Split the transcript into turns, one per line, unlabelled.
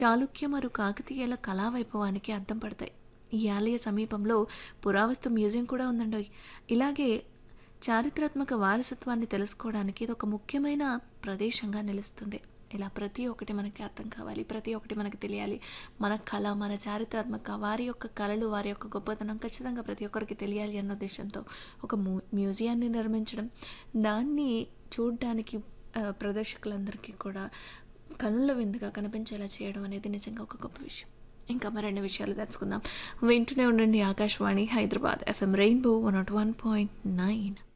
చాళుక్య మరియు కాకతీయుల కళా వైభవానికి అద్దం పడతాయి ఈ ఆలయ సమీపంలో పురావస్తు మ్యూజియం కూడా ఉందండి ఇలాగే చారిత్రాత్మక వారసత్వాన్ని తెలుసుకోవడానికి ఇది ఒక ముఖ్యమైన ప్రదేశంగా నిలుస్తుంది ఇలా ప్రతి ఒక్కటి మనకి అర్థం కావాలి ప్రతి ఒక్కటి మనకి తెలియాలి మన కళ మన చారిత్రాత్మక వారి యొక్క కళలు వారి యొక్క గొప్పతనం ఖచ్చితంగా ప్రతి ఒక్కరికి తెలియాలి అన్న ఉద్దేశంతో ఒక మ్యూ మ్యూజియాన్ని నిర్మించడం దాన్ని చూడడానికి ఆ, ప్రదర్శకులందరికీ కూడా కనుల విందుగా కనిపించేలా చేయడం అనేది నిజంగా ఒక గొప్ప విషయం ఇంకా మరిన్ని విషయాలు తెలుసుకుందాం వింటూనే ఉండండి Akashvani Hyderabad FM rainbow one nought one point nine